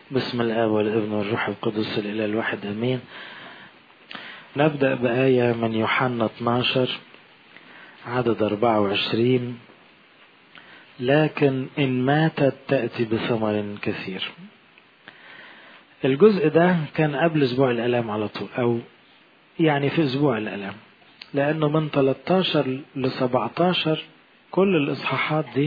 بسم الآب والابن والروح القدس الإله الواحد أمين نبدأ بآية من يوحنا 12 عدد 24 لكن إن ماتت تأتي بثمر كثير الجزء ده كان قبل أسبوع الآلام على طول أو يعني في أسبوع الآلام لأنه من 13 ل 17 كل الإصحاحات دي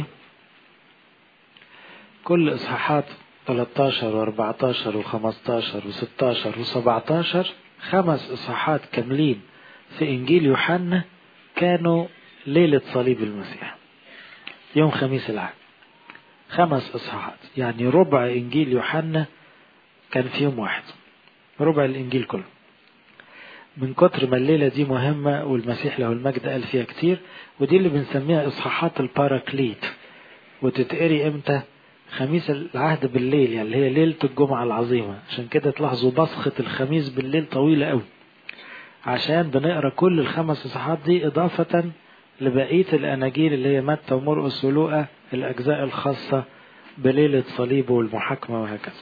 كل إصحاحات 13 و14 و15 و16 و17 خمس إصحاحات كاملين في إنجيل يوحنا كانوا ليلة صليب المسيح يوم خميس العام خمس إصحاحات يعني ربع إنجيل يوحنا كان في يوم واحد ربع الإنجيل كله من كتر ما الليلة دي مهمة والمسيح له المجد قال فيها كتير ودي اللي بنسميها إصحاحات الباراكليت وتتقري إمتى خميس العهد بالليل يعني اللي هي ليلة الجمعة العظيمة عشان كده تلاحظوا بصخة الخميس بالليل طويلة قوي عشان بنقرا كل الخمس إصحاحات دي إضافة لبقية الأناجيل اللي هي متى ومرقس ولوقا الأجزاء الخاصة بليلة صليبه والمحاكمة وهكذا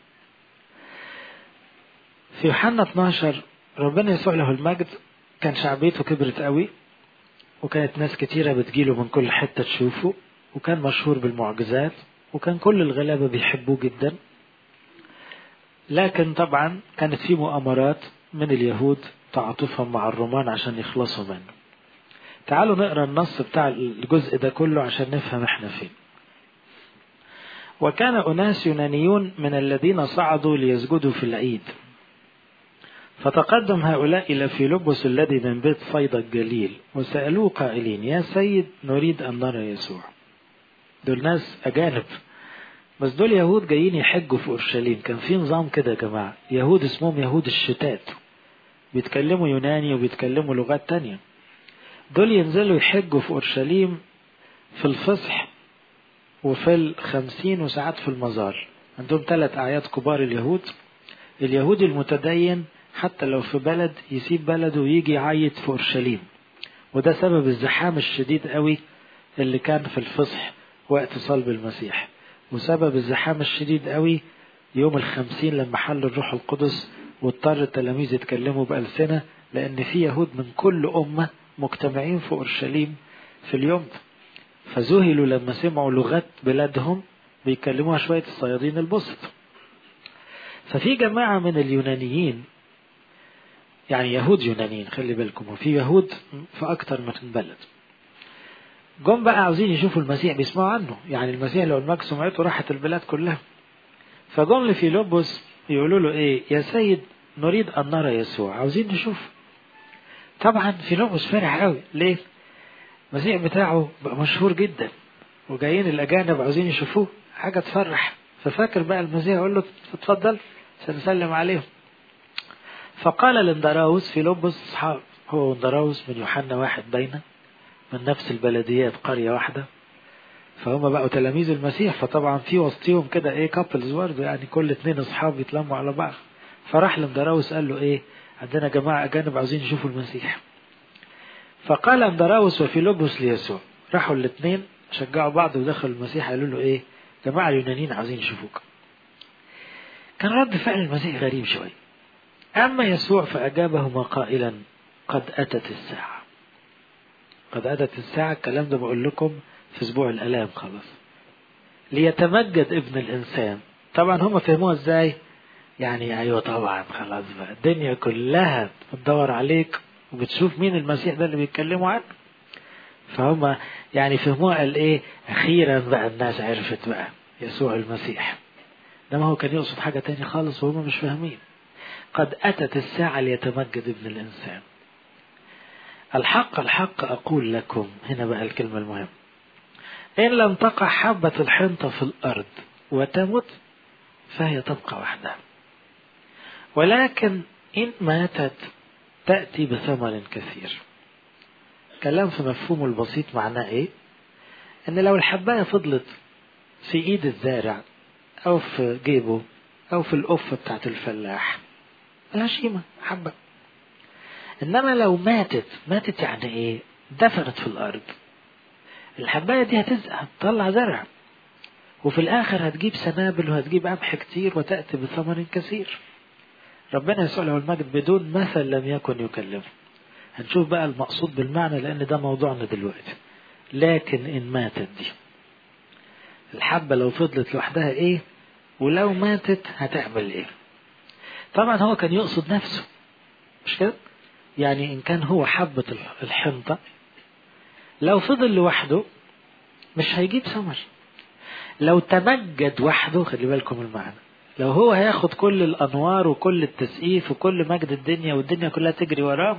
في يوحنا 12 ربنا يسوع له المجد كان شعبيته كبرت قوي وكانت ناس كتيرة بتجيله من كل حتة تشوفه وكان مشهور بالمعجزات وكان كل الغلابة بيحبوه جدا لكن طبعا كانت في مؤامرات من اليهود تعاطفهم مع الرومان عشان يخلصوا منه تعالوا نقرا النص بتاع الجزء ده كله عشان نفهم احنا فين وكان أناس يونانيون من الذين صعدوا ليسجدوا في العيد فتقدم هؤلاء إلى فيلبس الذي من بيت صيدا الجليل وسألوه قائلين يا سيد نريد أن نرى يسوع دول ناس أجانب بس دول يهود جايين يحجوا في أورشليم كان في نظام كده يا جماعة يهود اسمهم يهود الشتات بيتكلموا يوناني وبيتكلموا لغات تانية دول ينزلوا يحجوا في أورشليم في الفصح وفي الخمسين وساعات في المزار عندهم ثلاث أعياد كبار اليهود اليهودي المتدين حتى لو في بلد يسيب بلده ويجي يعيد في أورشليم وده سبب الزحام الشديد قوي اللي كان في الفصح وقت صلب المسيح وسبب الزحام الشديد قوي يوم الخمسين لما حل الروح القدس واضطر التلاميذ يتكلموا بألسنة لأن في يهود من كل أمة مجتمعين في أورشليم في اليوم ده فذهلوا لما سمعوا لغات بلادهم بيكلموها شوية الصيادين البسط ففي جماعة من اليونانيين يعني يهود يونانيين خلي بالكم وفي يهود في أكتر من بلد جم بقى عاوزين يشوفوا المسيح بيسمعوا عنه يعني المسيح لو المجد سمعته راحت البلاد كلها فجم لفيلبس يقولوا له ايه يا سيد نريد ان نرى يسوع عاوزين نشوف طبعا فيلبس فرح قوي ليه المسيح بتاعه بقى مشهور جدا وجايين الاجانب عاوزين يشوفوه حاجه تفرح ففاكر بقى المسيح يقول له اتفضل سنسلم عليهم فقال لاندراوس فيلبس اصحاب هو واندراوس من يوحنا واحد بينه من نفس البلديات قرية واحدة فهم بقوا تلاميذ المسيح فطبعا في وسطهم كده ايه كابلز برضه يعني كل اتنين اصحاب يتلموا على بعض فراح لمدراوس قال له ايه عندنا جماعة اجانب عاوزين يشوفوا المسيح فقال اندراوس وفيلبس ليسوع راحوا الاتنين شجعوا بعض ودخلوا المسيح قالوا له ايه جماعة اليونانيين عاوزين يشوفوك كان رد فعل المسيح غريب شوية أما يسوع فأجابهما قائلا قد أتت الساعة قد أتت الساعة الكلام ده بقول لكم في أسبوع الآلام خلاص ليتمجد ابن الإنسان طبعا هم فهموها إزاي يعني أيوة طبعا خلاص بقى الدنيا كلها بتدور عليك وبتشوف مين المسيح ده اللي بيتكلموا عنه فهم يعني فهموها قال إيه أخيرا بقى الناس عرفت بقى يسوع المسيح إنما هو كان يقصد حاجة تانية خالص وهم مش فاهمين قد أتت الساعة ليتمجد ابن الإنسان الحق الحق أقول لكم هنا بقى الكلمة المهمة إن لم تقع حبة الحنطة في الأرض وتمت فهي تبقى وحدها ولكن إن ماتت تأتي بثمر كثير كلام في مفهومه البسيط معناه إيه إن لو الحباية فضلت في إيد الزارع أو في جيبه أو في القفة بتاعت الفلاح ملهاش قيمة حبة انما لو ماتت ماتت يعني ايه دفنت في الارض الحبايه دي هتزقع تطلع زرع وفي الآخر هتجيب سنابل وهتجيب قمح كتير وتأتي بثمر كثير ربنا يسوع له المجد بدون مثل لم يكن يكلمه هنشوف بقى المقصود بالمعنى لأن ده موضوعنا دلوقتي لكن إن ماتت دي الحبة لو فضلت لوحدها إيه ولو ماتت هتعمل إيه طبعا هو كان يقصد نفسه مش كده يعني إن كان هو حبة الحنطة لو فضل لوحده مش هيجيب ثمر لو تمجد وحده خلي بالكم المعنى لو هو هياخد كل الأنوار وكل التسقيف وكل مجد الدنيا والدنيا كلها تجري وراه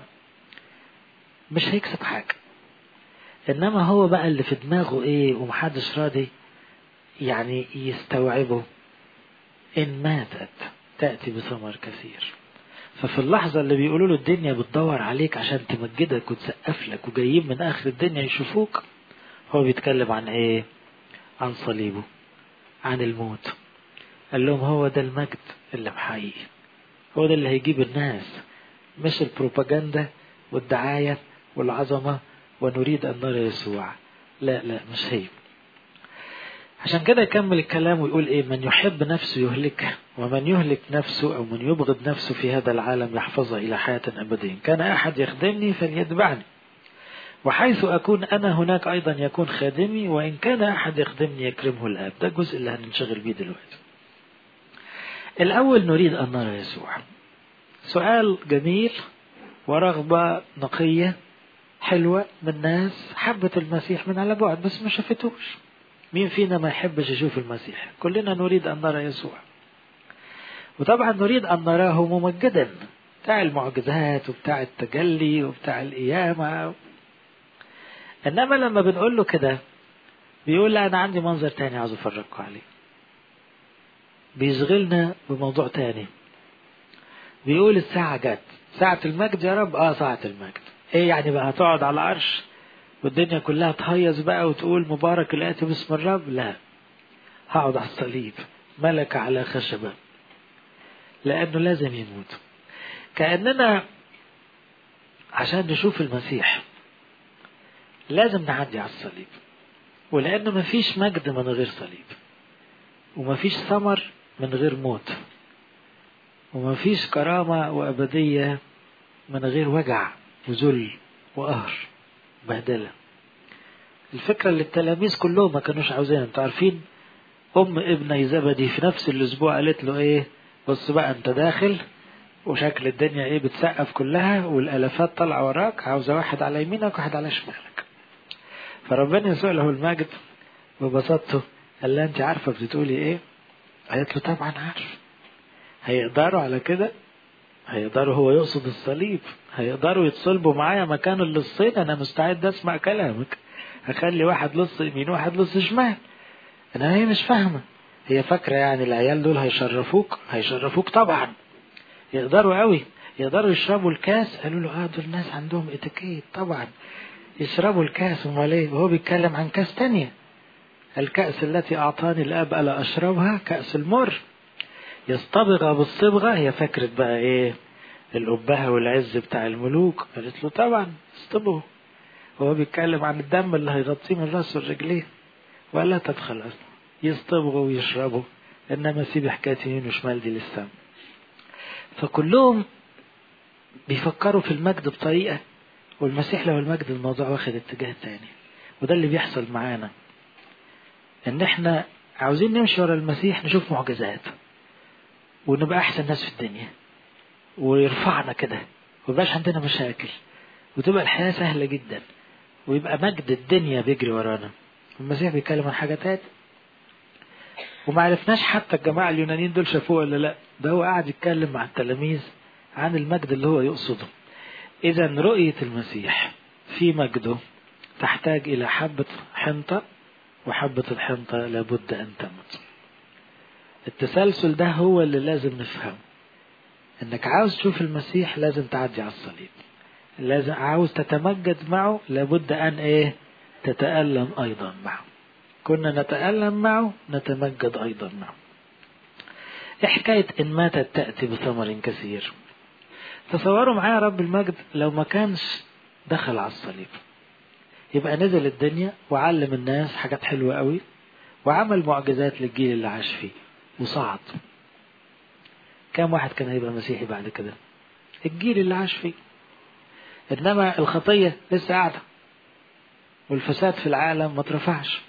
مش هيكسب حاجة إنما هو بقى اللي في دماغه إيه ومحدش راضي يعني يستوعبه إن ماتت تأتي بثمر كثير ففي اللحظة اللي بيقولوا له الدنيا بتدور عليك عشان تمجدك وتسقف لك وجايين من آخر الدنيا يشوفوك هو بيتكلم عن إيه؟ عن صليبه عن الموت قال لهم هو ده المجد اللي محقيقي هو ده اللي هيجيب الناس مش البروباجندا والدعاية والعظمة ونريد أن نرى يسوع لا لا مش هي عشان كده يكمل الكلام ويقول ايه من يحب نفسه يهلكها ومن يهلك نفسه او من يبغض نفسه في هذا العالم يحفظها الى حياة ابدية كان احد يخدمني فليتبعني وحيث اكون انا هناك ايضا يكون خادمي وان كان احد يخدمني يكرمه الاب ده الجزء اللي هننشغل بيه دلوقتي الاول نريد ان نرى يسوع سؤال جميل ورغبة نقية حلوة من ناس حبت المسيح من على بعد بس ما شافتوش مين فينا ما يحبش يشوف المسيح كلنا نريد أن نرى يسوع وطبعا نريد أن نراه ممجدا بتاع المعجزات وبتاع التجلي وبتاع القيامة إنما لما بنقول له كده بيقول لا أنا عندي منظر تاني عاوز أفرجكم عليه بيشغلنا بموضوع تاني بيقول الساعة جت ساعة المجد يا رب اه ساعة المجد ايه يعني بقى هتقعد على العرش والدنيا كلها تهيص بقى وتقول مبارك الآتي باسم الرب لا هقعد على الصليب ملك على خشبة لأنه لازم يموت كأننا عشان نشوف المسيح لازم نعدي على الصليب ولأنه مفيش مجد من غير صليب ومفيش ثمر من غير موت ومفيش كرامة وأبدية من غير وجع وذل وقهر بهدلة الفكرة اللي التلاميذ كلهم ما كانوش عاوزينها انتوا عارفين أم ابني زبدي في نفس الأسبوع قالت له إيه بص بقى أنت داخل وشكل الدنيا إيه بتسقف كلها والألفات طالعة وراك عاوزة واحد على يمينك وواحد على شمالك فربنا يسوع له المجد ببساطته قال لها أنت عارفة بتقولي إيه؟ قالت له طبعا عارف هيقدروا على كده هيقدروا هو يقصد الصليب هيقدروا يتصلبوا معايا مكان اللصين انا مستعد اسمع كلامك هخلي واحد لص يمين وواحد لص شمال انا هي مش فاهمه هي فاكره يعني العيال دول هيشرفوك هيشرفوك طبعا يقدروا قوي يقدروا يشربوا الكاس قالوا له اه دول ناس عندهم اتيكيت طبعا يشربوا الكاس امال ايه وهو بيتكلم عن كاس تانية الكأس التي أعطاني الآب ألا أشربها كأس المر يصطبغ بالصبغة هي فكرة بقى إيه الأبهة والعز بتاع الملوك قالت له طبعا اصطبغوا هو بيتكلم عن الدم اللي هيغطيه من راسه والرجلين ولا تدخل أصلا يصطبغوا ويشربوا إنما سيب حكاية يمين وشمال دي للسما فكلهم بيفكروا في المجد بطريقة والمسيح له المجد الموضوع واخد اتجاه تاني وده اللي بيحصل معانا ان احنا عاوزين نمشي ورا المسيح نشوف معجزات ونبقى احسن ناس في الدنيا ويرفعنا كده ويبقاش عندنا مشاكل وتبقى الحياة سهلة جدا ويبقى مجد الدنيا بيجري ورانا المسيح بيتكلم عن حاجة تانية وما عرفناش حتى الجماعة اليونانيين دول شافوه ولا لا ده هو قاعد يتكلم مع التلاميذ عن المجد اللي هو يقصده إذا رؤية المسيح في مجده تحتاج إلى حبة حنطة وحبة الحنطة لابد أن تمت التسلسل ده هو اللي لازم نفهمه انك عاوز تشوف المسيح لازم تعدي على الصليب لازم عاوز تتمجد معه لابد ان ايه تتألم ايضا معه كنا نتألم معه نتمجد ايضا معه ايه حكاية ان ماتت تأتي بثمر كثير تصوروا معايا رب المجد لو ما كانش دخل على الصليب يبقى نزل الدنيا وعلم الناس حاجات حلوة قوي وعمل معجزات للجيل اللي عاش فيه وصعد كم واحد كان هيبقى مسيحي بعد كده الجيل اللي عاش فيه انما الخطيه لسه قاعده والفساد في العالم ما اترفعش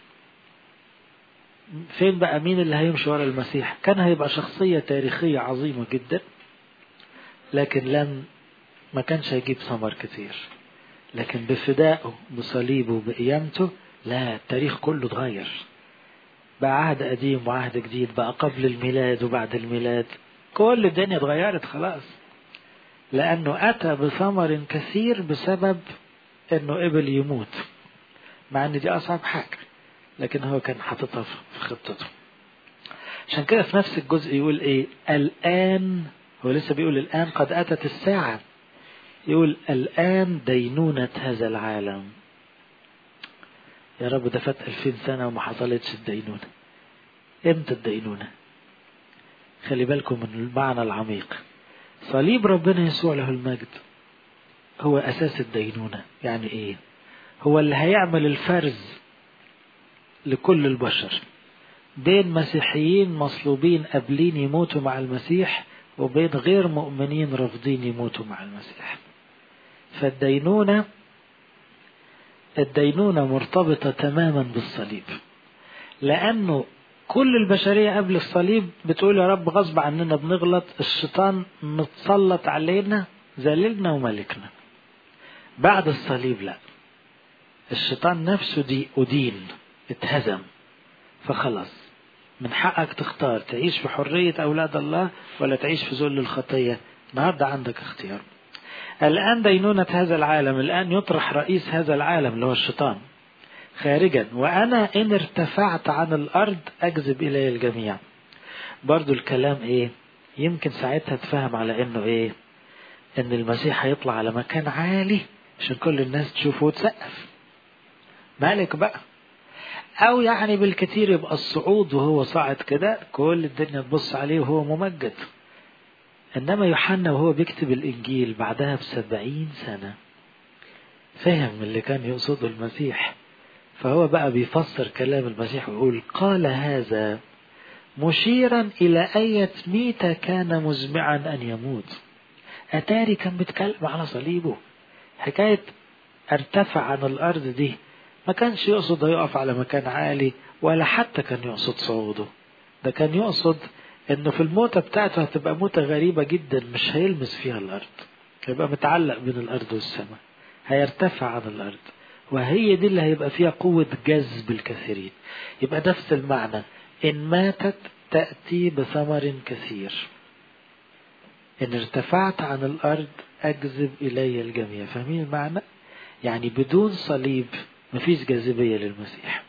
فين بقى مين اللي هيمشي ورا المسيح كان هيبقى شخصيه تاريخيه عظيمه جدا لكن لم ما كانش هيجيب ثمر كتير لكن بفدائه بصليبه بقيامته لا التاريخ كله اتغير بقى عهد قديم وعهد جديد بقى قبل الميلاد وبعد الميلاد كل الدنيا اتغيرت خلاص لأنه أتى بثمر كثير بسبب أنه قبل يموت مع أن دي أصعب حاجة لكن هو كان حاططها في خطته عشان كده في نفس الجزء يقول إيه الآن هو لسه بيقول الآن قد أتت الساعة يقول الآن دينونة هذا العالم يا رب ده فات ألفين سنة وما حصلتش الدينونة امتى الدينونة خلي بالكم من المعنى العميق صليب ربنا يسوع له المجد هو أساس الدينونة يعني إيه هو اللي هيعمل الفرز لكل البشر بين مسيحيين مصلوبين قابلين يموتوا مع المسيح وبين غير مؤمنين رافضين يموتوا مع المسيح فالدينونة الدينونة مرتبطة تماما بالصليب لأنه كل البشرية قبل الصليب بتقول يا رب غصب عننا بنغلط الشيطان متسلط علينا ذللنا وملكنا بعد الصليب لا الشيطان نفسه دي أدين اتهزم فخلاص من حقك تختار تعيش في حرية أولاد الله ولا تعيش في ذل الخطية النهاردة عندك اختيار الآن دينونة هذا العالم الآن يطرح رئيس هذا العالم اللي هو الشيطان خارجا وأنا إن ارتفعت عن الأرض أجذب إلي الجميع برضو الكلام إيه يمكن ساعتها تفهم على إنه إيه إن المسيح هيطلع على مكان عالي عشان كل الناس تشوفه وتسقف مالك بقى أو يعني بالكثير يبقى الصعود وهو صاعد كده كل الدنيا تبص عليه وهو ممجد إنما يوحنا وهو بيكتب الإنجيل بعدها بسبعين سنة فهم اللي كان يقصده المسيح فهو بقى بيفسر كلام المسيح ويقول قال هذا مشيرا إلى أية ميتة كان مزمعا أن يموت أتاري كان بيتكلم على صليبه حكاية ارتفع عن الأرض دي ما كانش يقصد يقف على مكان عالي ولا حتى كان يقصد صعوده ده كان يقصد انه في الموتة بتاعته هتبقى موتة غريبة جدا مش هيلمس فيها الارض هيبقى متعلق بين الارض والسماء هيرتفع عن الارض وهي دي اللي هيبقى فيها قوة جذب الكثيرين يبقى نفس المعنى إن ماتت تأتي بثمر كثير إن ارتفعت عن الأرض أجذب إلي الجميع فاهمين المعنى؟ يعني بدون صليب مفيش جاذبية للمسيح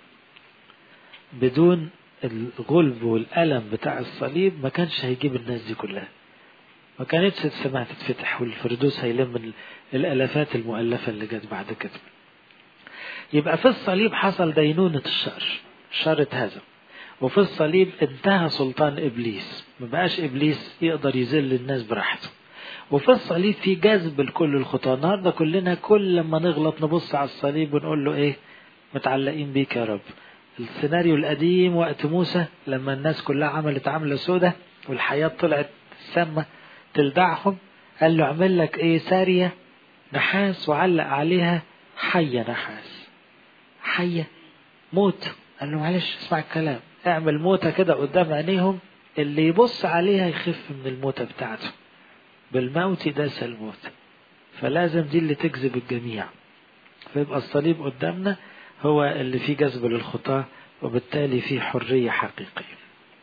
بدون الغلب والألم بتاع الصليب ما كانش هيجيب الناس دي كلها ما كانتش السماء تتفتح والفردوس هيلم الالافات المؤلفه اللي جت بعد كده يبقى في الصليب حصل دينونة الشر الشر اتهزم وفي الصليب انتهى سلطان ابليس ما بقاش ابليس يقدر يذل الناس براحته وفي الصليب في جذب لكل الخطاه النهارده كلنا كل لما نغلط نبص على الصليب ونقول له ايه متعلقين بيك يا رب السيناريو القديم وقت موسى لما الناس كلها عملت عمله سودة والحياه طلعت السما تلدعهم قال له اعمل لك ايه ساريه نحاس وعلق عليها حيه نحاس حيه موت قال له معلش اسمع الكلام اعمل موته كده قدام عينيهم اللي يبص عليها يخف من الموتة بتاعته بالموت داس الموت فلازم دي اللي تجذب الجميع فيبقى الصليب قدامنا هو اللي فيه جذب للخطاة وبالتالي فيه حرية حقيقية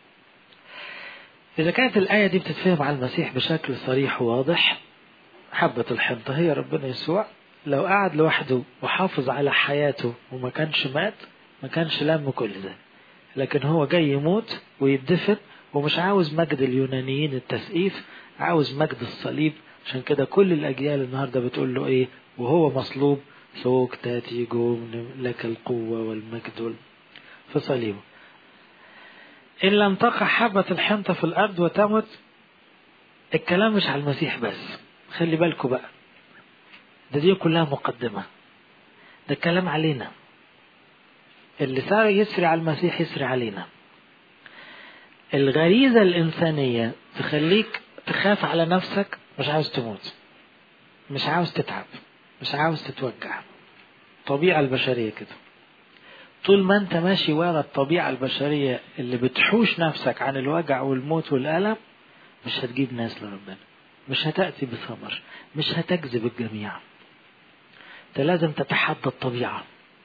إذا كانت الآية دي بتتفهم على المسيح بشكل صريح وواضح حبة الحنطة هي ربنا يسوع لو قعد لوحده وحافظ على حياته وما كانش مات ما كانش لم كل ده لكن هو جاي يموت ويدفن ومش عاوز مجد اليونانيين التسقيف عاوز مجد الصليب عشان كده كل الأجيال النهاردة بتقول له إيه وهو مصلوب سوق تاتي جوم لك القوة والمجد وال... في صليبه إن لم تقع حبة الحنطة في الأرض وتمت الكلام مش على المسيح بس خلي بالكم بقى ده دي كلها مقدمة ده الكلام علينا اللي صار يسري على المسيح يسري علينا الغريزة الإنسانية تخليك تخاف على نفسك مش عاوز تموت مش عاوز تتعب مش عاوز تتوجع الطبيعة البشرية كده طول ما انت ماشي ورا الطبيعة البشرية اللي بتحوش نفسك عن الوجع والموت والألم مش هتجيب ناس لربنا مش هتأتي بثمر مش هتجذب الجميع انت لازم تتحدى الطبيعة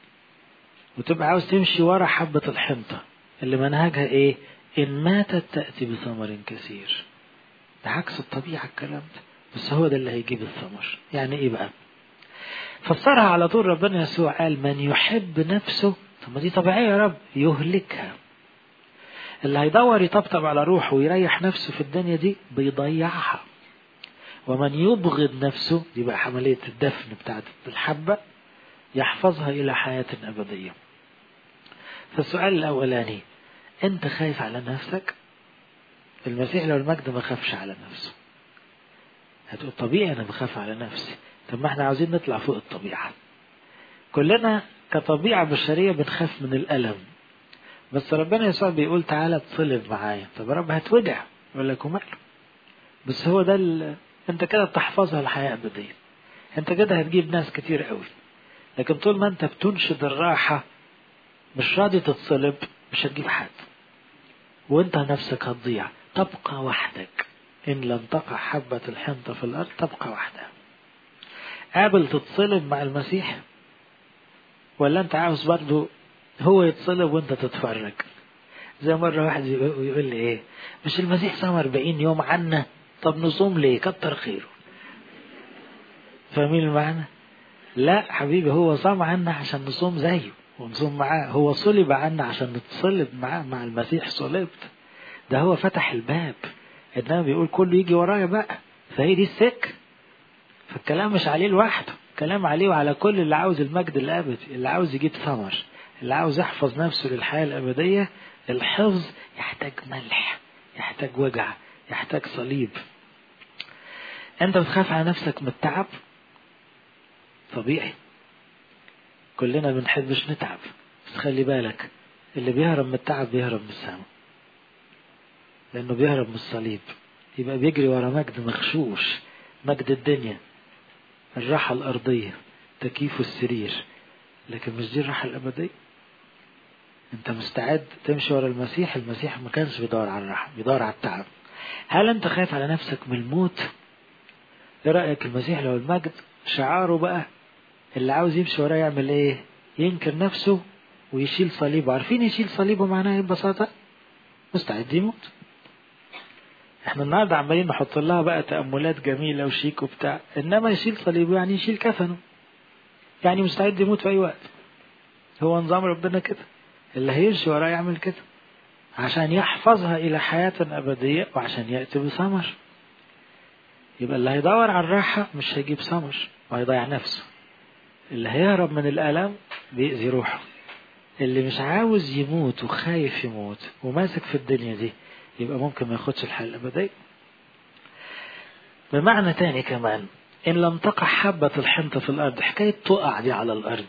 وتبقى عاوز تمشي ورا حبة الحنطة اللي منهجها ايه إن ماتت تأتي بثمر كثير ده عكس الطبيعة الكلام ده بس هو ده اللي هيجيب الثمر يعني ايه بقى فسرها على طول ربنا يسوع قال من يحب نفسه طب ما دي طبيعية يا رب يهلكها اللي هيدور يطبطب على روحه ويريح نفسه في الدنيا دي بيضيعها ومن يبغض نفسه دي بقى عملية الدفن بتاعت الحبة يحفظها إلى حياة أبدية فالسؤال الأولاني أنت خايف على نفسك المسيح لو المجد ما خافش على نفسه هتقول طبيعي أنا بخاف على نفسي طب ما احنا عاوزين نطلع فوق الطبيعة كلنا كطبيعة بشرية بنخاف من الألم بس ربنا يسوع بيقول تعالى تصلب معايا طب يا رب هتوجع يقول لك وماله بس هو ده ال... انت كده بتحفظها الحياة أبدية انت كده هتجيب ناس كتير قوي لكن طول ما انت بتنشد الراحة مش راضي تتصلب مش هتجيب حد وانت نفسك هتضيع تبقى وحدك إن لم تقع حبة الحنطة في الأرض تبقى وحدها قابل تتصلب مع المسيح ولا انت عاوز برضو هو يتصلب وانت تتفرج زي مرة واحد يقول لي ايه مش المسيح صام 40 يوم عنا طب نصوم ليه كتر خيره فاهمين المعنى لا حبيبي هو صام عنا عشان نصوم زيه ونصوم معاه هو صلب عنا عشان نتصلب معاه مع المسيح صلبت ده هو فتح الباب انما بيقول كله يجي ورايا بقى فهي دي السك فالكلام مش عليه لوحده كلام عليه وعلى كل اللي عاوز المجد الابدي اللي عاوز يجيب ثمر اللي عاوز يحفظ نفسه للحياه الابديه الحفظ يحتاج ملح يحتاج وجع يحتاج صليب انت بتخاف على نفسك من التعب طبيعي كلنا بنحبش نتعب بس خلي بالك اللي بيهرب من التعب بيهرب من السماء لانه بيهرب من الصليب يبقى بيجري ورا مجد مغشوش مجد الدنيا الراحة الأرضية تكييف السرير لكن مش دي الراحة الأبدية أنت مستعد تمشي ورا المسيح المسيح ما كانش بيدور على الراحة بيدور على التعب هل أنت خايف على نفسك من الموت إيه رأيك المسيح لو المجد شعاره بقى اللي عاوز يمشي وراه يعمل إيه ينكر نفسه ويشيل صليبه عارفين يشيل صليبه معناه ايه ببساطة مستعد يموت احنا النهارده عمالين نحط لها بقى تأملات جميلة وشيك وبتاع انما يشيل صليبه يعني يشيل كفنه يعني مستعد يموت في اي وقت هو نظام ربنا كده اللي هيمشي وراه يعمل كده عشان يحفظها الى حياة ابدية وعشان يأتي بثمر يبقى اللي هيدور على الراحة مش هيجيب ثمر وهيضيع نفسه اللي هيهرب من الألم بيأذي روحه اللي مش عاوز يموت وخايف يموت وماسك في الدنيا دي يبقى ممكن ما ياخدش الحياة الأبدية بمعنى تاني كمان إن لم تقع حبة الحنطة في الأرض حكاية تقع دي على الأرض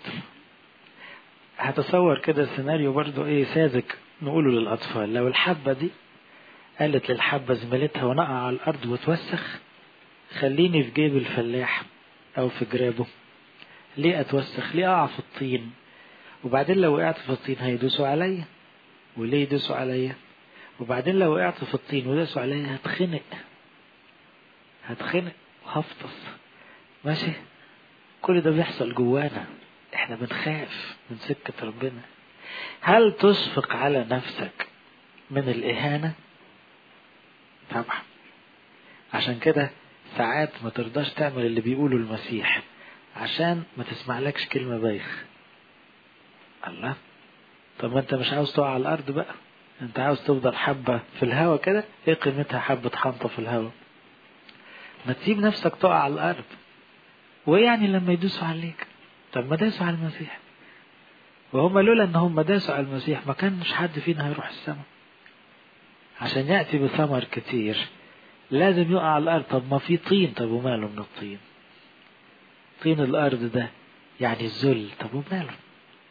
هتصور كده سيناريو برضو إيه ساذج نقوله للأطفال لو الحبة دي قالت للحبة زميلتها ونقع على الأرض وتوسخ خليني في جيب الفلاح أو في جرابه ليه أتوسخ ليه أقع في الطين وبعدين لو وقعت في الطين هيدوسوا عليا وليه يدوسوا عليا وبعدين لو وقعت في الطين وداسوا عليا هتخنق هتخنق وهفطس ماشي كل ده بيحصل جوانا احنا بنخاف من سكة ربنا هل تشفق على نفسك من الإهانة طبعا عشان كده ساعات ما ترضاش تعمل اللي بيقوله المسيح عشان ما تسمعلكش كلمة بايخ الله طب ما انت مش عاوز تقع على الأرض بقى انت عاوز تفضل حبة في الهوا كده ايه قيمتها حبة حنطة في الهوا ما تسيب نفسك تقع على الأرض وايه يعني لما يدوسوا عليك طب ما داسوا على المسيح وهم لولا ان هم داسوا على المسيح ما كانش حد فينا هيروح السماء عشان يأتي بثمر كتير لازم يقع على الأرض طب ما في طين طب وماله من الطين طين الأرض ده يعني الذل طب وماله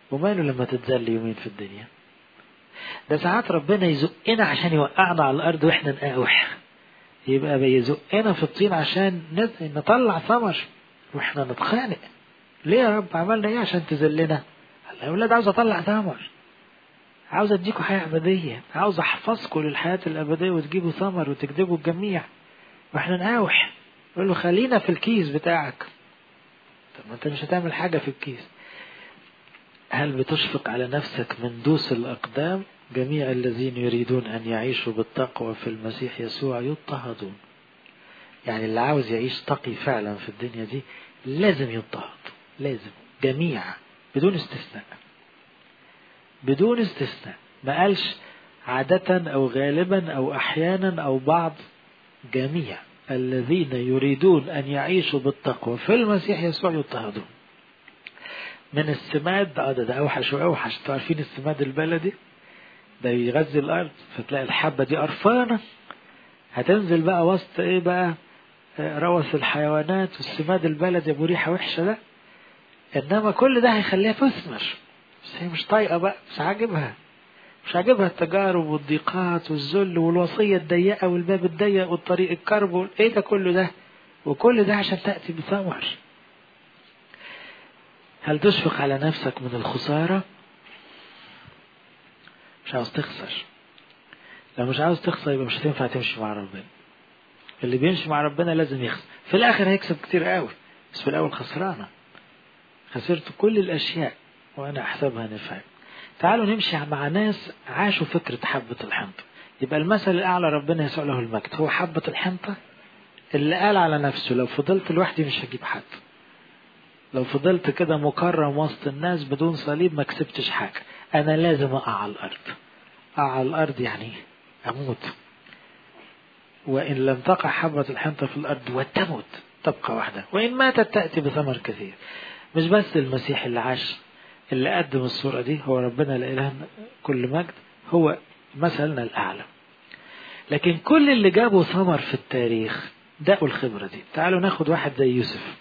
وماله لما تتذل يومين في الدنيا ده ساعات ربنا يزقنا عشان يوقعنا على الارض واحنا نقاوح يبقى بيزقنا في الطين عشان نطلع ثمر واحنا نتخانق ليه يا رب عملنا ايه عشان تذلنا يا اولاد عاوز اطلع ثمر عاوز اديكم حياه ابديه عاوز احفظكم للحياه الابديه وتجيبوا ثمر وتكذبوا الجميع واحنا نقاوح يقول له خلينا في الكيس بتاعك طب ما انت مش هتعمل حاجه في الكيس هل بتشفق على نفسك من دوس الأقدام جميع الذين يريدون أن يعيشوا بالتقوى في المسيح يسوع يضطهدون يعني اللي عاوز يعيش تقي فعلا في الدنيا دي لازم يضطهد لازم جميع بدون استثناء بدون استثناء ما قالش عادة أو غالبا أو أحيانا أو بعض جميع الذين يريدون أن يعيشوا بالتقوى في المسيح يسوع يضطهدون من السماد اه ده, ده اوحش واوحش انتوا عارفين السماد البلدي ده يغذي الارض فتلاقي الحبه دي قرفانه هتنزل بقى وسط ايه بقى روث الحيوانات والسماد البلدي ابو ريحه وحشه ده انما كل ده هيخليها تثمر بس هي مش طايقه بقى مش عاجبها مش عاجبها التجارب والضيقات والذل والوصيه الضيقه والباب الضيق والطريق الكرب ايه ده كله ده وكل ده عشان تاتي بثمر هل تشفق على نفسك من الخسارة؟ مش عاوز تخسر. لو مش عاوز تخسر يبقى مش هتنفع تمشي مع ربنا. اللي بيمشي مع ربنا لازم يخسر. في الآخر هيكسب كتير قوي. بس في الأول خسرانة. خسرت كل الأشياء وأنا أحسبها نفع. تعالوا نمشي مع ناس عاشوا فكرة حبة الحنطة. يبقى المثل الأعلى ربنا يسوع له المجد هو حبة الحنطة اللي قال على نفسه لو فضلت لوحدي مش هجيب حد. لو فضلت كده مكرم وسط الناس بدون صليب ما كسبتش حاجة أنا لازم أقع على الأرض أقع على الأرض يعني أموت وإن لم تقع حبة الحنطة في الأرض وتموت تبقى واحدة وإن ماتت تأتي بثمر كثير مش بس المسيح اللي عاش اللي قدم الصورة دي هو ربنا لإله كل مجد هو مثلنا الأعلى لكن كل اللي جابوا ثمر في التاريخ دقوا الخبرة دي تعالوا ناخد واحد زي يوسف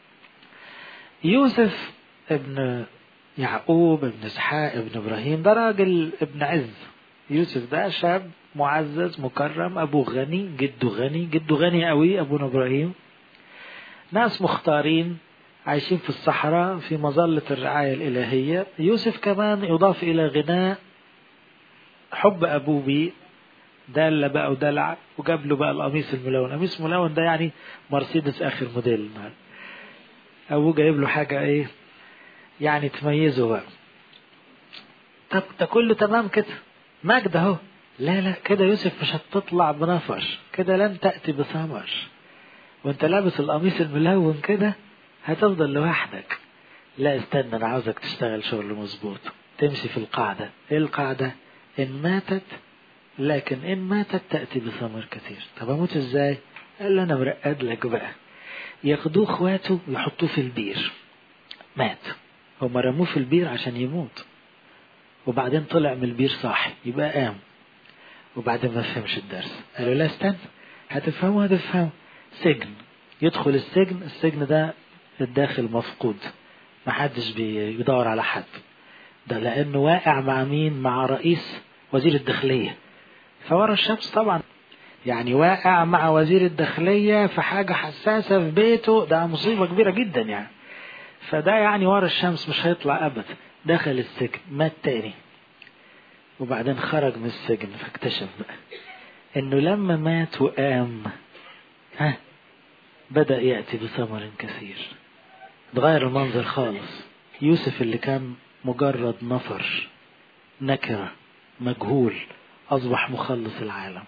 يوسف ابن يعقوب ابن اسحاق ابن ابراهيم ده راجل ابن عز يوسف ده شاب معزز مكرم ابوه غني جده غني جده غني قوي ابونا ابراهيم ناس مختارين عايشين في الصحراء في مظلة الرعاية الإلهية يوسف كمان يضاف إلى غناء حب أبوه بيه دل بقى ودلع وجاب له بقى القميص الملون القميص الملون ده يعني مرسيدس آخر موديل النهارده ابوه جايب له حاجه ايه يعني تميزه بقى طب ده كله تمام كده مجد اهو لا لا كده يوسف مش هتطلع بنفر كده لن تأتي بثمر وانت لابس القميص الملون كده هتفضل لوحدك لا استنى انا عاوزك تشتغل شغل مظبوط تمشي في القاعدة ايه القاعدة ان ماتت لكن ان ماتت تأتي بثمر كثير طب اموت ازاي قال له انا مرقد لك بقى ياخدوه اخواته ويحطوه في البير مات هم رموه في البير عشان يموت وبعدين طلع من البير صاحي يبقى قام وبعدين ما فهمش الدرس قالوا لا استنى هتفهمه هتفهمه سجن يدخل السجن السجن ده الداخل مفقود محدش بيدور على حد ده لانه واقع مع مين مع رئيس وزير الداخلية فورا الشمس طبعا يعني واقع مع وزير الداخلية في حاجة حساسة في بيته ده مصيبة كبيرة جدا يعني فده يعني ورا الشمس مش هيطلع أبدا دخل السجن مات تاني وبعدين خرج من السجن فاكتشف بقى انه لما مات وقام ها بدأ يأتي بثمر كثير اتغير المنظر خالص يوسف اللي كان مجرد نفر نكرة مجهول أصبح مخلص العالم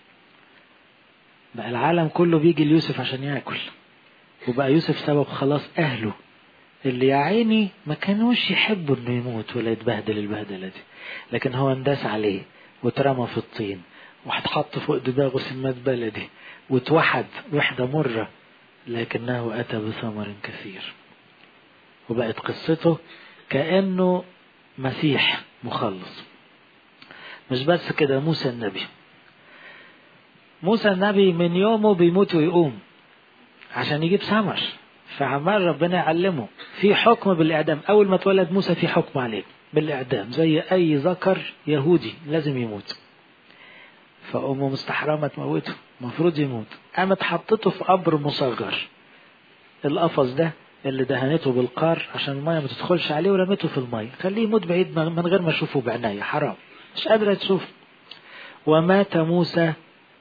بقى العالم كله بيجي ليوسف عشان ياكل وبقى يوسف سبب خلاص أهله اللي يا عيني ما كانوش يحبوا انه يموت ولا يتبهدل البهدله دي لكن هو انداس عليه واترمى في الطين وهتحط فوق دماغه سماد بلدي واتوحد وحدة مرة لكنه أتى بثمر كثير وبقت قصته كأنه مسيح مخلص مش بس كده موسى النبي موسى النبي من يومه بيموت ويقوم عشان يجيب ثمر فعمال ربنا يعلمه في حكم بالإعدام أول ما اتولد موسى في حكم عليه بالإعدام زي أي ذكر يهودي لازم يموت فأمه مستحرمة تموته المفروض يموت قامت حطته في قبر مصغر القفص ده اللي دهنته بالقار عشان المية ما تدخلش عليه ورميته في المية خليه يموت بعيد من غير ما اشوفه بعناية حرام مش قادرة تشوف ومات موسى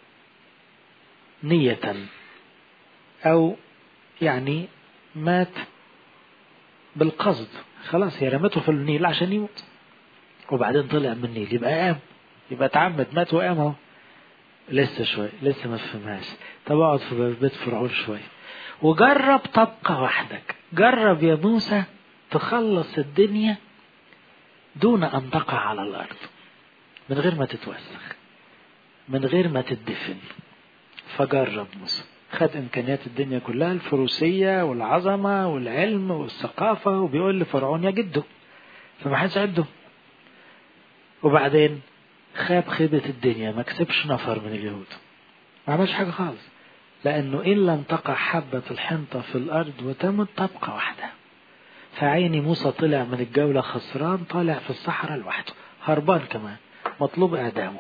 نية أو يعني مات بالقصد خلاص هي رمته في النيل عشان يموت وبعدين طلع من النيل يبقى قام يبقى اتعمد مات وقام اهو لسه شوي لسه ما فهمهاش طب اقعد في بيت فرعون شوي وجرب تبقى وحدك جرب يا موسى تخلص الدنيا دون ان تقع على الارض من غير ما تتوسخ من غير ما تدفن فجرب موسى خد امكانيات الدنيا كلها الفروسيه والعظمه والعلم والثقافه وبيقول لفرعون يا جده فما حدش عده وبعدين خاب خيبة الدنيا ما كسبش نفر من اليهود ما عملش حاجة خالص لأنه إن لم تقع حبة الحنطة في الأرض وتمت تبقى وحدها فعيني موسى طلع من الجولة خسران طالع في الصحراء لوحده هربان كمان مطلوب إعدامه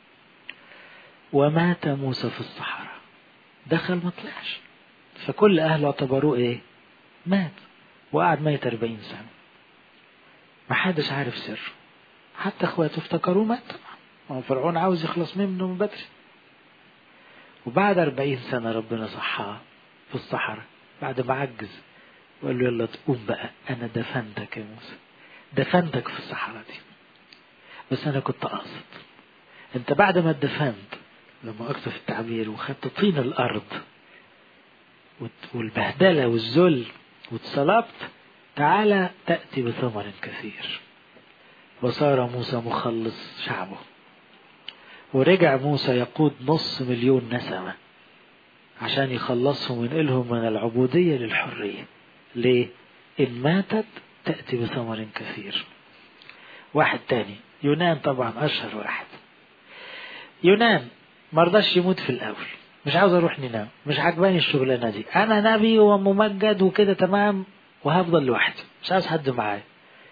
ومات موسى في الصحراء دخل ما طلعش فكل أهله اعتبروه إيه مات وقعد ميت أربعين سنة ما حدش عارف سره حتى اخواته افتكروه مات طبعا فرعون عاوز يخلص منه من بدري وبعد أربعين سنة ربنا صحاه في الصحراء بعد ما عجز وقال له يلا تقوم بقى أنا دفنتك يا موسى دفنتك في الصحراء دي بس أنا كنت قاصد أنت بعد ما اتدفنت لما أكتب التعبير وخدت طين الأرض والبهدلة والذل واتصلبت تعالى تأتي بثمر كثير وصار موسى مخلص شعبه ورجع موسى يقود نص مليون نسمة عشان يخلصهم وينقلهم من العبودية للحرية ليه؟ إن ماتت تأتي بثمر كثير واحد تاني يونان طبعا أشهر واحد يونان مرضاش يموت في الأول مش عاوز أروح ننام مش عجباني الشغلانة دي أنا نبي وممجد وكده تمام وهفضل لوحدي مش عاوز حد معايا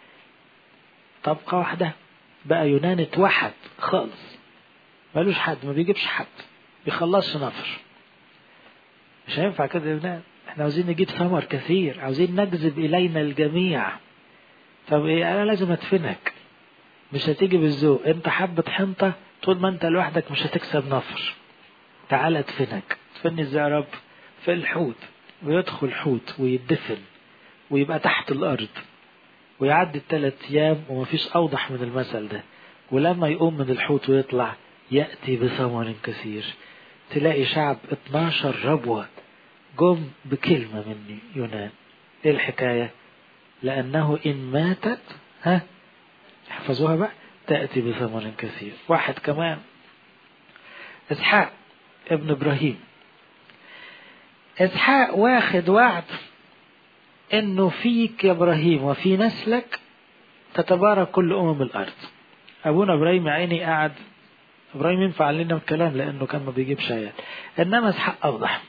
طبقة واحدة بقى يونان اتوحد خالص ملوش حد ما بيجيبش حد بيخلصش نفر مش هينفع كده يا يونان احنا عاوزين نجيب ثمر كثير عاوزين نجذب الينا الجميع طب ايه انا لازم ادفنك مش هتيجي بالذوق انت حبة حنطة طول ما انت لوحدك مش هتكسب نفر تعال ادفنك تدفني ازاي يا رب في الحوت ويدخل حوت ويدفن ويبقى تحت الارض ويعدي الثلاث ايام ومفيش اوضح من المثل ده ولما يقوم من الحوت ويطلع يأتي بثمر كثير تلاقي شعب 12 ربوة جم بكلمة مني يونان ايه الحكاية لأنه إن ماتت ها احفظوها بقى تأتي بثمر كثير واحد كمان إسحاق ابن إبراهيم إسحاق واخد وعد إنه فيك يا إبراهيم وفي نسلك تتبارك كل أمم الأرض أبونا إبراهيم يا عيني قاعد إبراهيم ينفع لنا الكلام لأنه كان ما بيجيبش عيال إنما إسحاق أوضح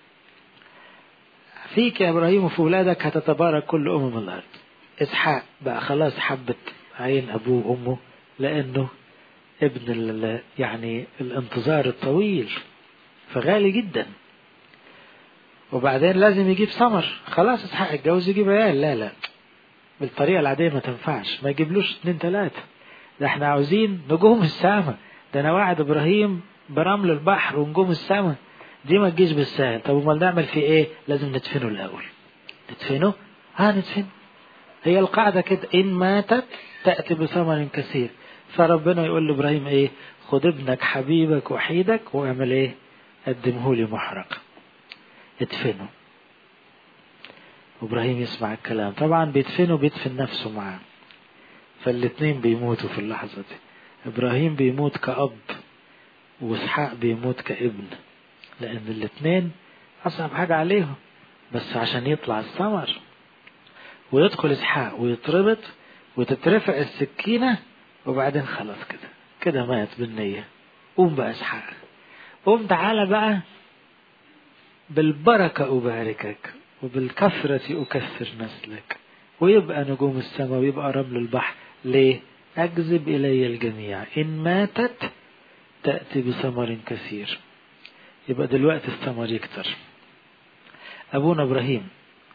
فيك يا إبراهيم وفي أولادك هتتبارك كل أمم الأرض إسحاق بقى خلاص حبت عين أبوه وأمه لأنه ابن ال يعني الانتظار الطويل فغالي جدا وبعدين لازم يجيب ثمر خلاص اسحاق اتجوز يجيب عيال لا لا بالطريقة العادية ما تنفعش ما يجيبلوش اتنين تلاتة ده احنا عاوزين نجوم السماء ده انا واعد ابراهيم برمل البحر ونجوم السماء دي ما تجيش بالسهل طب امال نعمل فيه ايه لازم ندفنه الاول ندفنه ها ندفنه هي القاعدة كده إن ماتت تأتي بثمر كثير فربنا يقول لإبراهيم إيه خد ابنك حبيبك وحيدك واعمل إيه قدمه لي محرق ادفنه وإبراهيم يسمع الكلام طبعا بيدفنه بيدفن نفسه معاه فالاتنين بيموتوا في اللحظة دي إبراهيم بيموت كأب وإسحاق بيموت كابن لأن الاتنين أصعب حاجة عليهم بس عشان يطلع الثمر ويدخل إسحاق ويتربط وتترفع السكينة وبعدين خلاص كده كده مات بالنية قوم بقى إسحاق قوم تعالى بقى بالبركة أباركك وبالكثرة أكثر نسلك ويبقى نجوم السماء ويبقى رمل البحر ليه أجذب إلي الجميع إن ماتت تأتي بثمر كثير يبقى دلوقتي الثمر يكتر أبونا إبراهيم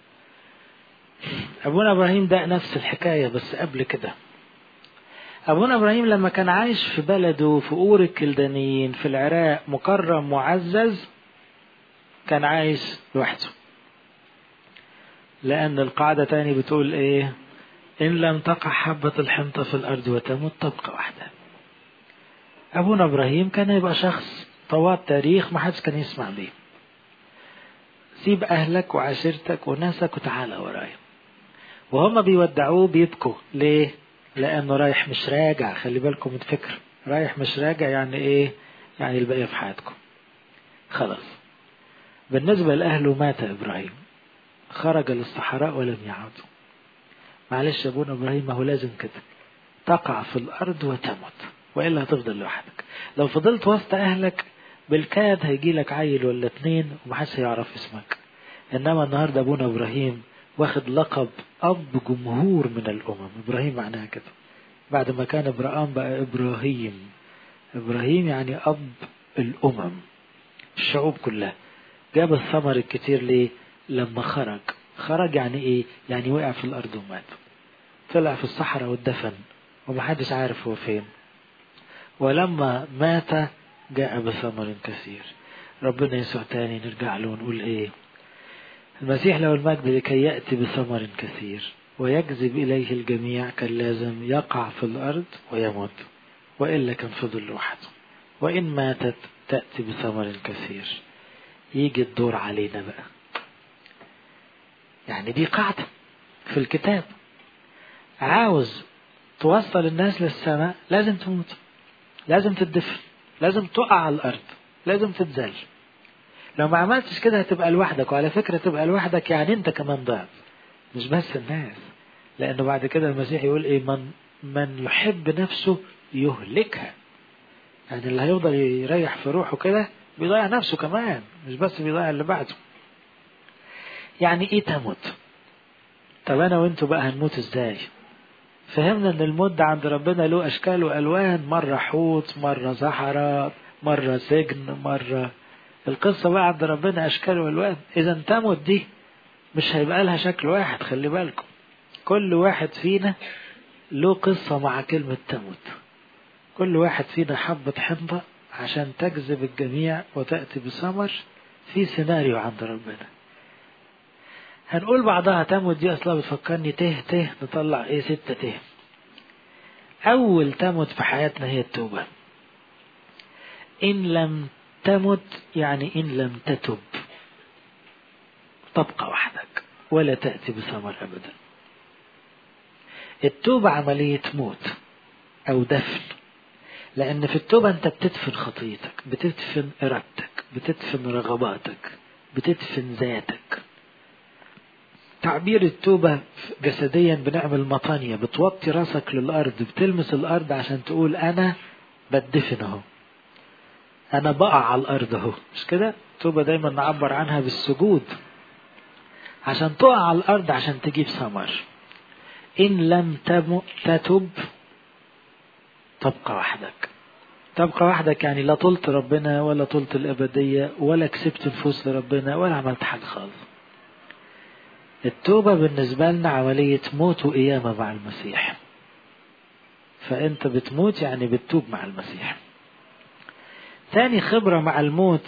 أبونا إبراهيم ده نفس الحكاية بس قبل كده أبونا إبراهيم لما كان عايش في بلده في أور الكلدانيين في العراق مكرم معزز كان عايش لوحده لأن القاعدة تاني بتقول إيه إن لم تقع حبة الحنطة في الأرض وتموت تبقى وحدها أبونا إبراهيم كان يبقى شخص طوال تاريخ ما حدش كان يسمع بيه سيب أهلك وعشيرتك وناسك وتعالى ورايا وهم بيودعوه بيبكوا ليه لأنه رايح مش راجع خلي بالكم من الفكر رايح مش راجع يعني إيه يعني البقية في حياتكم خلاص بالنسبة لأهله مات إبراهيم خرج للصحراء ولم يعود معلش يا ابونا إبراهيم ما هو لازم كده تقع في الأرض وتموت وإلا هتفضل لوحدك لو فضلت وسط أهلك بالكاد هيجي لك عيل ولا اتنين ومحدش هيعرف اسمك إنما النهاردة أبونا إبراهيم واخد لقب أب جمهور من الأمم إبراهيم معناها كده بعد ما كان إبراهام بقى إبراهيم إبراهيم يعني أب الأمم الشعوب كلها جاب الثمر الكتير ليه لما خرج خرج يعني ايه يعني وقع في الارض ومات طلع في الصحراء واتدفن ومحدش عارف هو فين ولما مات جاء بثمر كثير ربنا يسوع تاني نرجع له ونقول ايه المسيح له المجد لكي يأتي بثمر كثير ويجذب إليه الجميع كان لازم يقع في الأرض ويموت وإلا كان فضل لوحده وإن ماتت تأتي بثمر كثير يجي الدور علينا بقى يعني دي قاعدة في الكتاب عاوز توصل الناس للسماء لازم تموت لازم تدفن لازم تقع على الأرض لازم تتزل لو ما عملتش كده هتبقى لوحدك وعلى فكرة تبقى لوحدك يعني انت كمان ضعف مش بس الناس لأنه بعد كده المسيح يقول ايه من من يحب نفسه يهلكها يعني اللي هيفضل يريح في روحه كده بيضيع نفسه كمان مش بس بيضيع اللي بعده يعني ايه تموت طب انا وانتوا بقى هنموت ازاي فهمنا ان الموت ده عند ربنا له اشكال والوان مره حوت مره صحراء مره سجن مره القصه بقى عند ربنا اشكال والوان اذا تموت دي مش هيبقى لها شكل واحد خلي بالكم كل واحد فينا له قصه مع كلمه تموت كل واحد فينا حبه حنطه عشان تجذب الجميع وتأتي بثمر في سيناريو عند ربنا هنقول بعضها تموت دي أصلا بتفكرني ته ته نطلع إيه ستة ته أول تموت في حياتنا هي التوبة إن لم تمت يعني إن لم تتب تبقى وحدك ولا تأتي بثمر أبدا التوبة عملية موت أو دفن لأن في التوبة أنت بتدفن خطيتك بتدفن إرادتك بتدفن رغباتك بتدفن ذاتك تعبير التوبة جسديا بنعمل مطانية بتوطي راسك للأرض بتلمس الأرض عشان تقول أنا بدفن أهو أنا بقع على الأرض أهو مش كده؟ التوبة دايما نعبر عنها بالسجود عشان تقع على الأرض عشان تجيب ثمر إن لم تتب تبقى وحدك تبقى وحدك يعني لا طلت ربنا ولا طلت الأبدية ولا كسبت نفوس لربنا ولا عملت حاجة خالص التوبة بالنسبة لنا عملية موت وقيامة مع المسيح فأنت بتموت يعني بتتوب مع المسيح ثاني خبرة مع الموت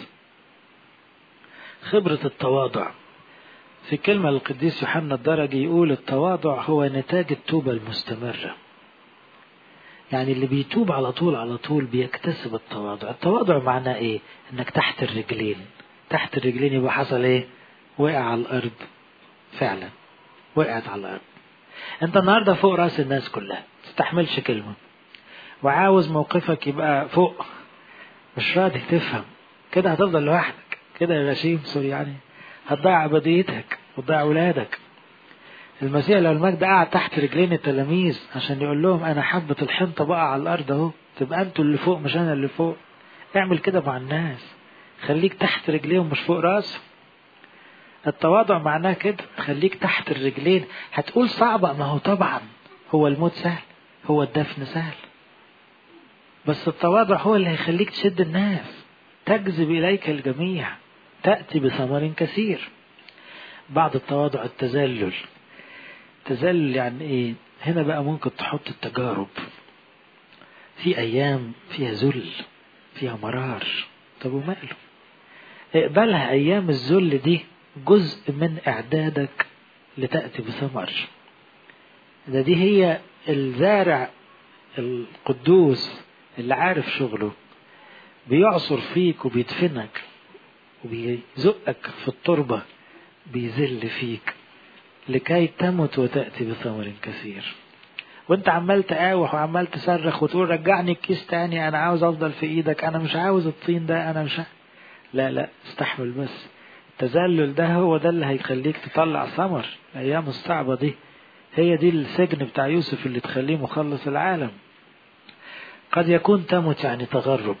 خبرة التواضع في كلمة القديس يوحنا الدرجي يقول التواضع هو نتاج التوبة المستمرة يعني اللي بيتوب على طول على طول بيكتسب التواضع التواضع معناه ايه انك تحت الرجلين تحت الرجلين يبقى حصل ايه وقع على الارض فعلا وقعت على الارض انت النهارده فوق راس الناس كلها تستحملش كلمه وعاوز موقفك يبقى فوق مش راضي تفهم كده هتفضل لوحدك كده يا غشيم سوري يعني هتضيع ابديتك وتضيع اولادك المسيح لو المجد قعد تحت رجلين التلاميذ عشان يقول لهم انا حبة الحنطة بقى على الارض اهو تبقى انتوا اللي فوق مش انا اللي فوق اعمل كده مع الناس خليك تحت رجليهم مش فوق راسهم التواضع معناه كده خليك تحت الرجلين هتقول صعبة ما هو طبعا هو الموت سهل هو الدفن سهل بس التواضع هو اللي هيخليك تشد الناس تجذب إليك الجميع تأتي بثمر كثير بعد التواضع التذلل تذلل يعني ايه هنا بقى ممكن تحط التجارب في ايام فيها ذل فيها مرار طب وماله اقبلها ايام الذل دي جزء من اعدادك لتأتي بثمر ده دي هي الزارع القدوس اللي عارف شغله بيعصر فيك وبيدفنك وبيزقك في التربة بيذل فيك لكي تمت وتأتي بثمر كثير وانت عمال تقاوح وعمال تصرخ وتقول رجعني الكيس تاني انا عاوز افضل في ايدك انا مش عاوز الطين ده انا مش ع... لا لا استحمل بس التذلل ده هو ده اللي هيخليك تطلع ثمر الايام الصعبة دي هي دي السجن بتاع يوسف اللي تخليه مخلص العالم قد يكون تمت يعني تغرب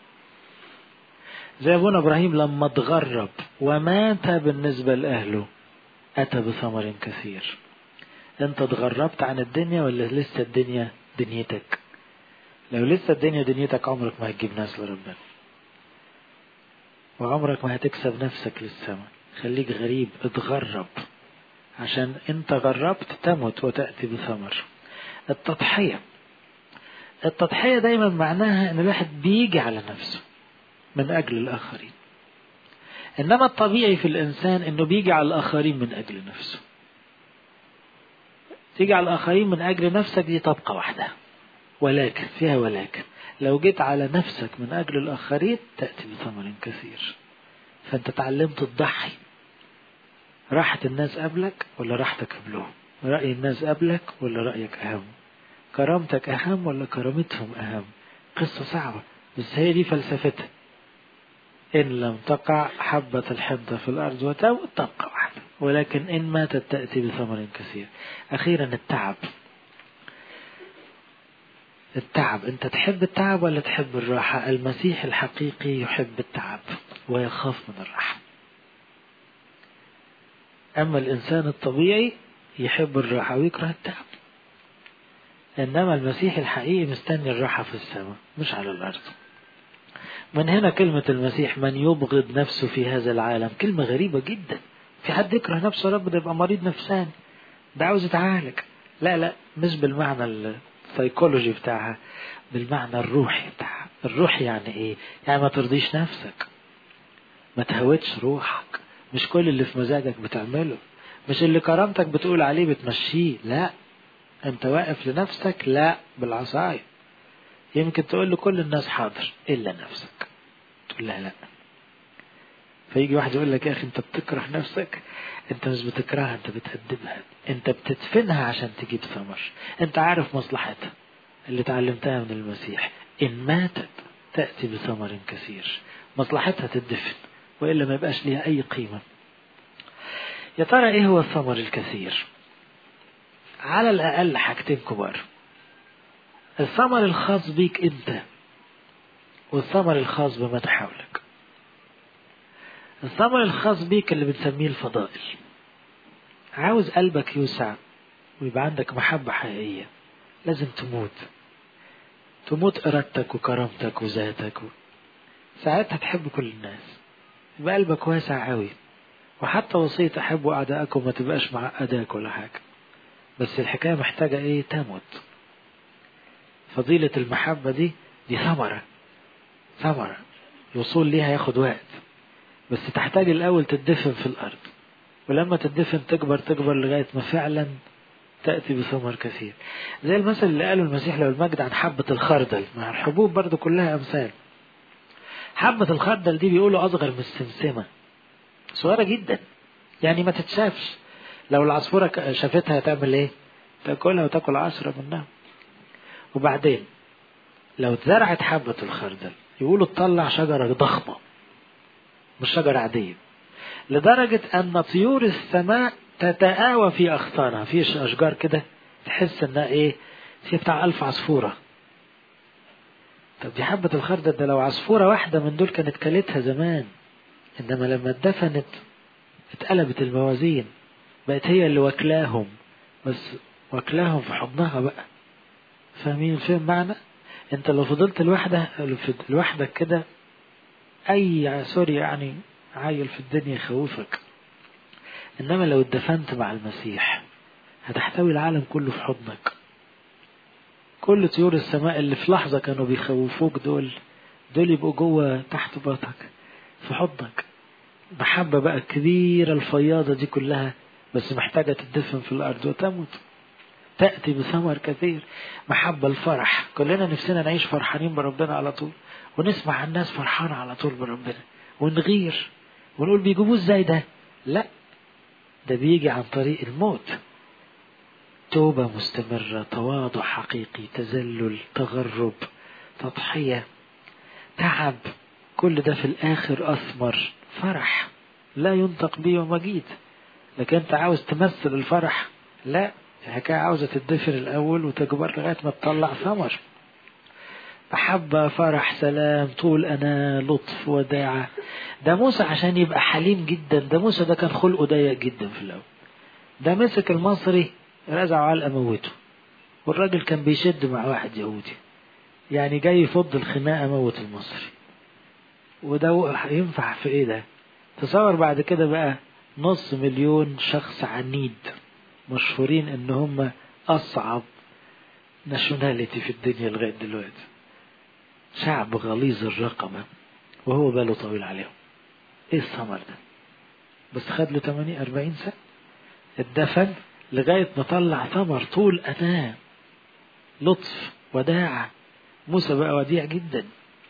زي ابونا ابراهيم لما تغرب ومات بالنسبة لأهله أتى بثمر كثير أنت تغربت عن الدنيا ولا لسه الدنيا دنيتك لو لسه الدنيا دنيتك عمرك ما هتجيب ناس لربنا وعمرك ما هتكسب نفسك للسماء خليك غريب اتغرب عشان انت غربت تمت وتأتي بثمر التضحية التضحية دايما معناها ان الواحد بيجي على نفسه من أجل الآخرين إنما الطبيعي في الإنسان إنه بيجي على الآخرين من أجل نفسه تيجي على الآخرين من أجل نفسك دي طبقة واحدة ولكن فيها ولكن لو جيت على نفسك من أجل الآخرين تأتي بثمر كثير فأنت تعلمت تضحي راحة الناس قبلك ولا راحتك قبلهم رأي الناس قبلك ولا رأيك أهم كرامتك أهم ولا كرامتهم أهم قصة صعبة بس هي دي فلسفتها إن لم تقع حبة الحنطة في الأرض وتموت تبقى واحدة ولكن إن ماتت تأتي بثمر كثير أخيرا التعب التعب أنت تحب التعب ولا تحب الراحة المسيح الحقيقي يحب التعب ويخاف من الراحة أما الإنسان الطبيعي يحب الراحة ويكره التعب إنما المسيح الحقيقي مستني الراحة في السماء مش على الأرض من هنا كلمة المسيح من يبغض نفسه في هذا العالم كلمة غريبة جدا في حد يكره نفسه رب ده يبقى مريض نفساني ده عاوز يتعالج لا لا مش بالمعنى السيكولوجي بتاعها بالمعنى الروحي بتاعها الروحي يعني ايه يعني ما ترضيش نفسك ما تهوتش روحك مش كل اللي في مزاجك بتعمله مش اللي كرامتك بتقول عليه بتمشيه لا انت واقف لنفسك لا بالعصاية يمكن تقول لكل الناس حاضر الا نفسك تقول لها لا فيجي واحد يقول لك يا اخي انت بتكره نفسك انت مش بتكرهها انت بتهدبها انت بتدفنها عشان تجيب ثمر انت عارف مصلحتها اللي تعلمتها من المسيح ان ماتت تأتي بثمر كثير مصلحتها تدفن وإلا ما يبقاش ليها أي قيمة يا ترى إيه هو الثمر الكثير على الأقل حاجتين كبار الثمر الخاص بيك أنت والثمر الخاص بمن حولك الثمر الخاص بيك اللي بنسميه الفضائل عاوز قلبك يوسع ويبقى عندك محبة حقيقية لازم تموت تموت إرادتك وكرامتك وذاتك و... ساعتها تحب كل الناس يبقى قلبك واسع قوي وحتى وصية أحبوا أعداءكم ما تبقاش معقداك ولا حاجة بس الحكاية محتاجة إيه تموت فضيلة المحبة دي دي ثمرة ثمرة الوصول ليها ياخد وقت بس تحتاج الأول تدفن في الأرض ولما تدفن تكبر تكبر لغاية ما فعلا تأتي بثمر كثير زي المثل اللي قاله المسيح له المجد عن حبة الخردل مع الحبوب برضو كلها أمثال حبة الخردل دي بيقولوا أصغر من السمسمة صغيرة جدا يعني ما تتشافش لو العصفورة شافتها هتعمل ايه تاكلها وتاكل عشرة منها وبعدين لو اتزرعت حبة الخردل يقولوا تطلع شجرة ضخمة مش شجرة عادية لدرجة أن طيور السماء تتآوى في أغصانها في أشجار كده تحس إنها إيه في بتاع ألف عصفورة طب دي حبة الخردل ده لو عصفورة واحدة من دول كانت كلتها زمان إنما لما اتدفنت اتقلبت الموازين بقت هي اللي واكلاهم بس واكلاهم في حضنها بقى فاهمين فين معنى انت لو فضلت لوحدك لوحدك كده اي سوري يعني عيل في الدنيا يخوفك انما لو اتدفنت مع المسيح هتحتوي العالم كله في حضنك كل طيور السماء اللي في لحظة كانوا بيخوفوك دول دول يبقوا جوه تحت باطك في حضنك محبة بقى الكبيرة الفياضة دي كلها بس محتاجة تدفن في الأرض وتموت تأتي بثمر كثير محبة الفرح كلنا نفسنا نعيش فرحانين بربنا على طول ونسمع عن الناس فرحانة على طول بربنا ونغير ونقول بيجيبوه ازاي ده لا ده بيجي عن طريق الموت توبة مستمرة تواضع حقيقي تذلل تغرب تضحية تعب كل ده في الآخر أثمر فرح لا ينطق به ومجيد لكن أنت عاوز تمثل الفرح لا الحكاية عاوزة تدفن الأول وتكبر لغاية ما تطلع ثمر محبة فرح سلام طول أنا لطف وداعة ده موسى عشان يبقى حليم جدا ده موسى ده كان خلقه ضيق جدا في الأول ده مسك المصري رزعه علقة موته والراجل كان بيشد مع واحد يهودي يعني جاي يفض الخناقة موت المصري وده ينفع في ايه ده تصور بعد كده بقى نص مليون شخص عنيد مشهورين ان هم اصعب ناشوناليتي في الدنيا لغايه دلوقتي شعب غليظ الرقبه وهو باله طويل عليهم ايه الثمر ده بس خد له 80 40 سنه اتدفن لغايه ما طلع ثمر طول اناه لطف وداعه موسى بقى وديع جدا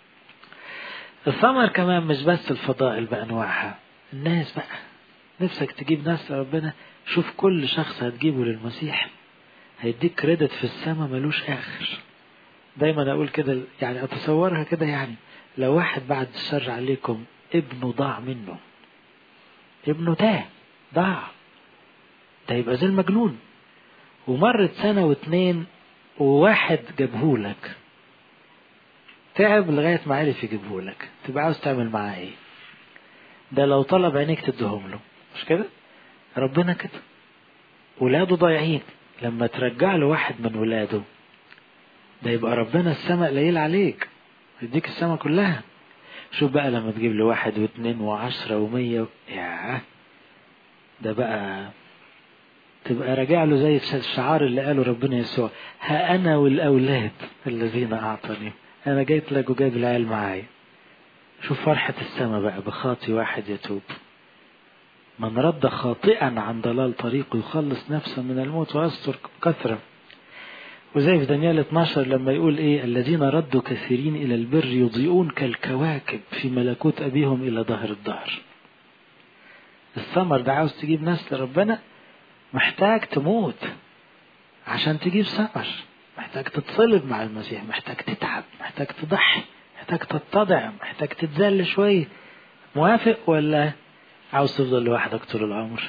الثمر كمان مش بس الفضائل بانواعها الناس بقى نفسك تجيب ناس لربنا شوف كل شخص هتجيبه للمسيح هيديك كريدت في السماء ملوش اخر دايما اقول كده يعني اتصورها كده يعني لو واحد بعد الشر عليكم ابنه ضاع منه ابنه تاه ضاع ده يبقى زي المجنون ومرت سنة واتنين وواحد جابهولك تعب لغاية ما عرف يجيبهولك تبقى عاوز تعمل معاه ايه ده لو طلب عينيك تديهم له مش كده ربنا كده ولاده ضايعين لما ترجع له واحد من ولاده ده يبقى ربنا السماء قليل عليك يديك السماء كلها شوف بقى لما تجيب له واحد واثنين وعشرة ومية يا ده بقى تبقى راجع له زي الشعار اللي قاله ربنا يسوع ها أنا والأولاد الذين أعطني أنا جيت لك وجايب العيال معايا شوف فرحة السماء بقى بخاطي واحد يتوب من رد خاطئا عن ضلال طريقه يخلص نفسه من الموت ويستر كثرة وزي في دانيال 12 لما يقول ايه الذين ردوا كثيرين الى البر يضيئون كالكواكب في ملكوت ابيهم الى ظهر الدهر الثمر ده عاوز تجيب ناس لربنا محتاج تموت عشان تجيب ثمر محتاج تتصلب مع المسيح محتاج تتعب محتاج تضحي محتاج تتضع محتاج تتذل شوية موافق ولا عاوز تفضل لوحدك طول العمر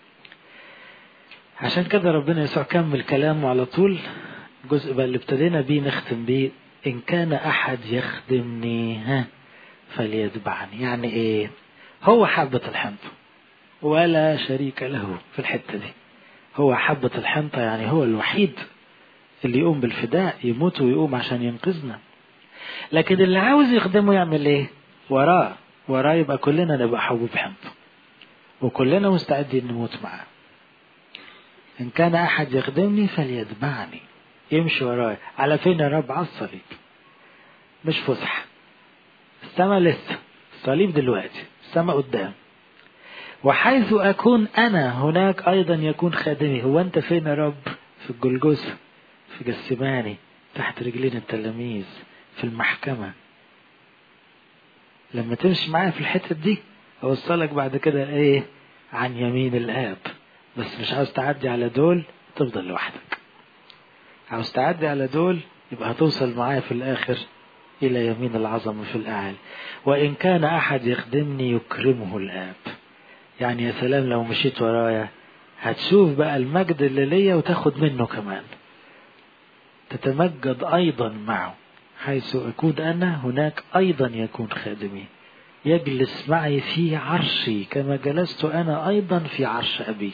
عشان كده ربنا يسوع كمل كلامه على طول الجزء بقى اللي ابتدينا بيه نختم بيه إن كان أحد يخدمني ها فليتبعني يعني إيه هو حبة الحنطة ولا شريك له في الحتة دي هو حبة الحنطة يعني هو الوحيد اللي يقوم بالفداء يموت ويقوم عشان ينقذنا لكن اللي عاوز يخدمه يعمل ايه وراه وراه يبقى كلنا نبقى حبوب حنطة وكلنا مستعدين نموت معاه إن كان أحد يخدمني فليتبعني يمشي ورايا على فين يا رب على الصليب مش فسحة السما لسه الصليب دلوقتي السما قدام وحيث أكون أنا هناك أيضا يكون خادمي هو أنت فين يا رب في الجلجثة في جسماني تحت رجلين التلاميذ في المحكمة لما تمشي معايا في الحتة دي أوصلك بعد كده إيه عن يمين الآب بس مش عاوز تعدي على دول تفضل لوحدك عاوز تعدي على دول يبقى هتوصل معايا في الآخر إلى يمين العظمة في الأعالي وإن كان أحد يخدمني يكرمه الآب يعني يا سلام لو مشيت ورايا هتشوف بقى المجد اللي ليا وتاخد منه كمان تتمجد أيضا معه حيث أكون أنا هناك أيضا يكون خادمي يجلس معي في عرشي كما جلست أنا أيضا في عرش أبي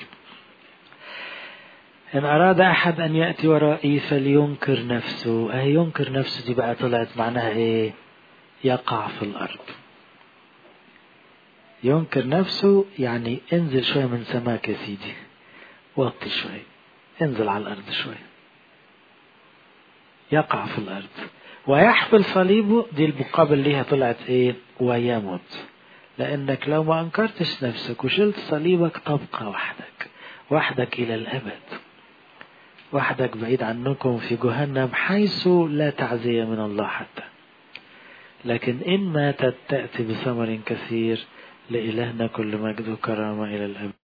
إن أراد أحد أن يأتي ورائي فلينكر نفسه أهي ينكر نفسه دي بقى طلعت معناها إيه يقع في الأرض ينكر نفسه يعني انزل شوية من سماك يا سيدي وطي شوية انزل على الأرض شوية يقع في الأرض ويحمل صليبه دي المقابل ليها طلعت ايه ويموت لانك لو ما انكرتش نفسك وشلت صليبك تبقى وحدك وحدك الى الابد وحدك بعيد عنكم في جهنم حيث لا تعزية من الله حتى لكن إن ماتت تأتي بثمر كثير لإلهنا كل مجد وكرامة إلى الأبد